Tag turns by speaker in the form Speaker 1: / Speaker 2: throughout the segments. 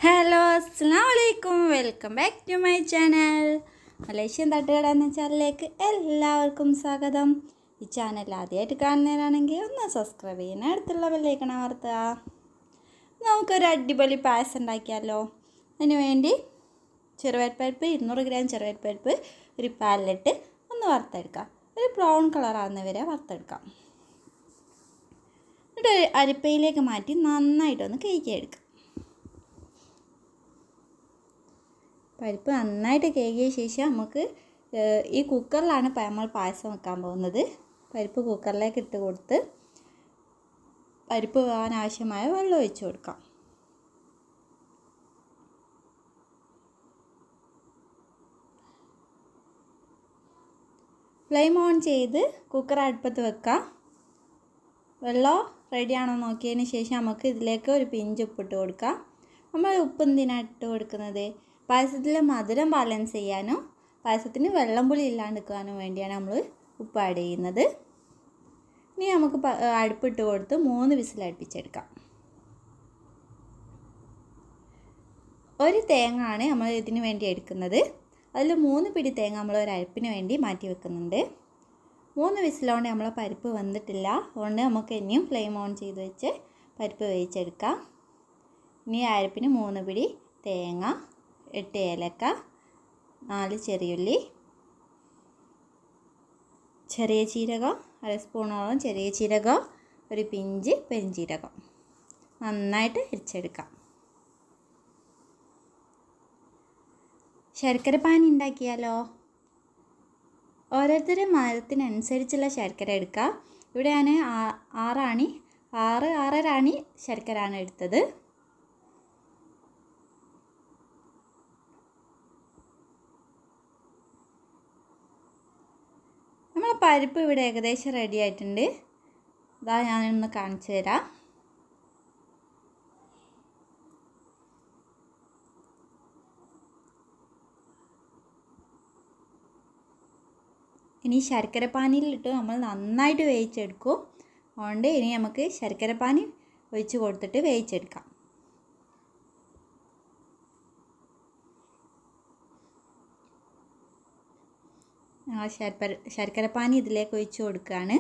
Speaker 1: hello അസ്സാം വലൈക്കും welcome back to my channel Malaysian തട്ടുകട എന്ന ചാനലിലേക്ക് എല്ലാവർക്കും സ്വാഗതം ഈ ചാനൽ ആദ്യമായിട്ട് കാണുന്നവരാണെങ്കിൽ ഒന്ന് സബ്സ്ക്രൈബ് ചെയ്യണം അടുത്തുള്ള ബെല്ലൈക്കൺ അമർത്തുക നമുക്കൊരു അടിപൊളി പായസം ഉണ്ടാക്കിയാലോ അതിന് വേണ്ടി ചെറുപരിപ്പ് ഇരുന്നൂറ് ഗ്രാം ചെറുപരിപ്പ് ഒരു പാലിലിട്ട് ഒന്ന് വറുത്തെടുക്കാം ഒരു ബ്രൗൺ കളറാകുന്നവരെ വറുത്തെടുക്കാം എന്നിട്ട് ഒരു അരിപ്പയിലേക്ക് മാറ്റി നന്നായിട്ടൊന്ന് കേക്കിയെടുക്കാം പരിപ്പ് നന്നായിട്ട് കേകിയ ശേഷം നമുക്ക് ഏഹ്, ഈ കുക്കറിലാണ് പ- നമ്മൾ പായസം വെക്കാൻ പോകുന്നത് പരിപ്പ് കുക്കറിലേക്ക് ഇട്ട് കൊടുത്ത് പരിപ്പ് വേകാൻ ആവശ്യമായ വെള്ളം ഒഴിച്ച് കൊടുക്കാം ഫ്ലെയിം ഓൺ ചെയ്ത് കുക്കർ അടുപ്പത്ത് വെക്കാം വെള്ളം റെഡിയാണോ നോക്കിയതിന് ശേഷം നമുക്ക് ഇതിലേക്ക് ഒരു പിഞ്ച് ഉപ്പിട്ട് കൊടുക്കാം നമ്മൾ ഉപ്പ് എന്തിനാണ് ഇട്ട് കൊടുക്കുന്നത് പായസത്തിലെ മധുരം ബാലൻസ് ചെയ്യാനും പായസത്തിന് വെള്ളം പുളി ഇല്ലാണ്ടിരിക്കാനും വേണ്ടിയാണ് നമ്മൾ ഉപ്പ് ആഡ് ചെയ്യുന്നത് ഇനി നമുക്ക് പ- അടുപ്പിട്ട് കൊടുത്ത് മൂന്ന് വിസിൽ അടുപ്പിച്ചെടുക്കാം ഒരു തേങ്ങ ആണ് നമ്മൾ ഇതിന് വേണ്ടി എടുക്കുന്നത് അതിൽ മൂന്ന് പിടി തേങ്ങ നമ്മൾ ഒരു അരപ്പിന് വേണ്ടി മാറ്റി വെക്കുന്നുണ്ട് മൂന്ന് വിസിലോണ്ട് നമ്മളെ പരിപ്പ് വെന്തിട്ടില്ല അതുകൊണ്ട് നമുക്ക് ഇനിയും ഫ്ലെയിം ഓൺ ചെയ്ത് വെച്ച് പരിപ്പ് വേവിച്ചെടുക്കാം ഇനി അരപ്പിന് മൂന്ന് പിടി തേങ്ങ എട്ട് ഏലക്ക നാല് ചെറിയുള്ളി ചെറിയ ജീരകം അര സ്പൂണോളം ചെറിയ ജീരകം ഒരു പിഞ്ച് പെരിഞ്ജീരകം നന്നായിട്ട് അരിച്ചെടുക്കാം ശർക്കര പാനി ഉണ്ടാക്കിയാലോ ഓരോരുത്തരും മരത്തിനനുസരിച്ചുള്ള ശർക്കര എടുക്കുക ഇവിടെ ഞാൻ ആ- ആറാണി ആറ് ആറര ആണി ശർക്കരയാണ് എടുത്തത് നമ്മളെ പരിപ്പ് ഇവിടെ ഏകദേശം റെഡി ആയിട്ടുണ്ട് ഇതാ ഞാനൊന്ന് കാണിച്ചു തരാം ഇനി ശർക്കര പാനിയിലിട്ട് നമ്മൾ നന്നായിട്ട് വേവിച്ചെടുക്കും അതുകൊണ്ട് ഇനി നമുക്ക് ശർക്കര പാനി ഒഴിച്ച് കൊടുത്തിട്ട് വേവിച്ചെടുക്കാം ആ ശർക്കര ശർക്കര പാനി ഇതിലേക്ക് ഒഴിച്ച് കൊടുക്കുകയാണ്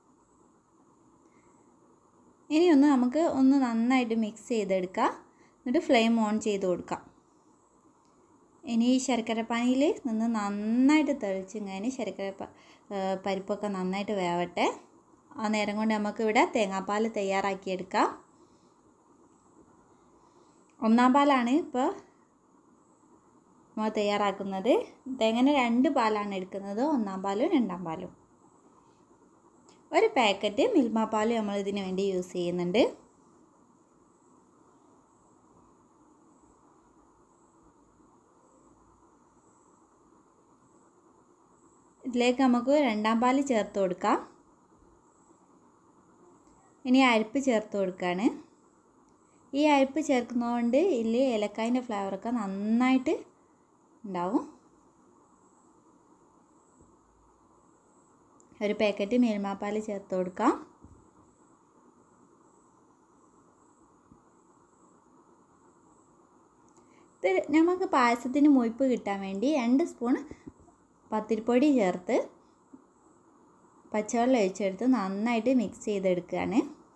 Speaker 1: ഇനി ഒന്ന് നമുക്ക് ഒന്ന് നന്നായിട്ട് മിക്സ് ചെയ്തെടുക്കാം എന്നിട്ട് ഫ്ലെയിം ഓൺ ചെയ്ത് കൊടുക്കാം ഇനി ഈ ശർക്കര പാനിയിൽ നിന്ന് നന്നായിട്ട് തെളിച്ചിങ്ങനെ ശർക്കര പ- ഏ, പരിപ്പൊക്കെ നന്നായിട്ട് വേവട്ടെ ആ നേരം കൊണ്ട് നമുക്ക് ഇവിടെ തേങ്ങാപ്പാൽ തയ്യാറാക്കിയെടുക്കാം ഒന്നാം പാലാണ് ഇപ്പോൾ നമ്മൾ തയ്യാറാക്കുന്നത് തേങ്ങനെ രണ്ട് പാലാണ് എടുക്കുന്നത് ഒന്നാം പാലും രണ്ടാം പാലും ഒരു പാക്കറ്റ് മിൽമ പാൽ നമ്മൾ ഇതിന് വേണ്ടി യൂസ് ചെയ്യുന്നുണ്ട് ഇതിലേക്ക് നമുക്ക് രണ്ടാം പാല് ചേർത്ത് കൊടുക്കാം ഇനി അരിപ്പ് ചേർത്ത് കൊടുക്കുകയാണ് ഈ അരിപ്പ് ചേർക്കുന്നതുകൊണ്ട് ഇതിൽ ഏലക്കായൻ്റെ ഫ്ലേവറൊക്കെ നന്നായിട്ട് ഉണ്ടാവും ഒരു പാക്കറ്റ് മേൽമാപ്പാൽ ചേർത്ത് കൊടുക്കാം ഇത് നമുക്ക് പായസത്തിന് മൊയ്പ്പ് കിട്ടാൻ വേണ്ടി രണ്ട് സ്പൂൺ പത്തിരിപ്പൊടി ചേർത്ത് പച്ചവെള്ളം ഒഴിച്ചെടുത്ത് നന്നായിട്ട് മിക്സ് ചെയ്തെടുക്കുകയാണ്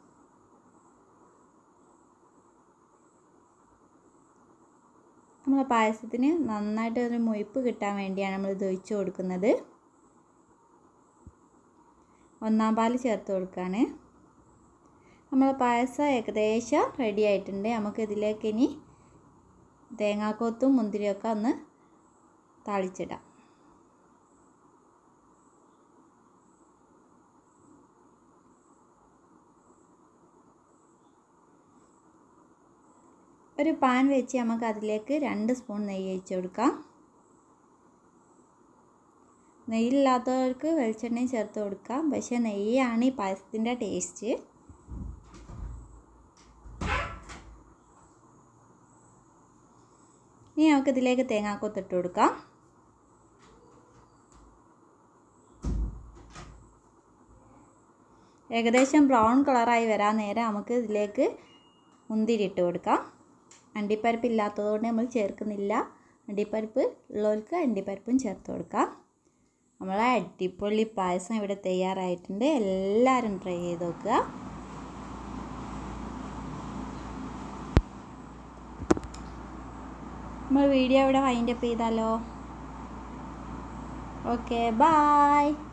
Speaker 1: നമ്മളെ പായസത്തിന് നന്നായിട്ട് ഒരു മൊയ്പ്പ് കിട്ടാൻ വേണ്ടിയാണ് നമ്മൾ ഇത് ഒഴിച്ച് കൊടുക്കുന്നത് ഒന്നാം പാല് ചേർത്ത് കൊടുക്കുകയാണ് നമ്മളെ പായസം ഏകദേശം റെഡി ആയിട്ടുണ്ട് നമുക്ക് ഇതിലേക്ക് ഇനി തേങ്ങാക്കൊത്തും മുന്തിരിയൊക്കെ ഒന്ന് താളിച്ചിടാം ഒരു പാൻ വെച്ച് നമുക്ക് അതിലേക്ക് രണ്ട് സ്പൂൺ നെയ്യ് ഒഴിച്ച് കൊടുക്കാം നെയ്യില്ലാത്തവർക്ക് വെളിച്ചെണ്ണയും ചേർത്ത് കൊടുക്കാം പക്ഷേ നെയ്യാണ് ഈ പായസത്തിൻ്റെ ടേസ്റ്റ് ഇനി നമുക്ക് ഇതിലേക്ക് തേങ്ങാക്കൊത്തിട്ട് കൊടുക്കാം ഏകദേശം ബ്രൗൺ കളറായി വരാൻ നേരം നമുക്ക് ഇതിലേക്ക് മുന്തിരി ഇട്ട് കൊടുക്കാം അണ്ടിപ്പരിപ്പ് ഇല്ലാത്തതുകൊണ്ട് നമ്മൾ ചേർക്കുന്നില്ല അണ്ടിപ്പരിപ്പ് ഉള്ളവർക്ക് അണ്ടിപ്പരിപ്പും ചേർത്ത് കൊടുക്കാം നമ്മളെ അടിപൊളി പായസം ഇവിടെ തയ്യാറായിട്ടുണ്ട് എല്ലാവരും ട്രൈ ചെയ്ത് നോക്കുക നമ്മൾ വീഡിയോ ഇവിടെ വൈൻഡപ്പ് ചെയ്താലോ ഓക്കെ ബായ്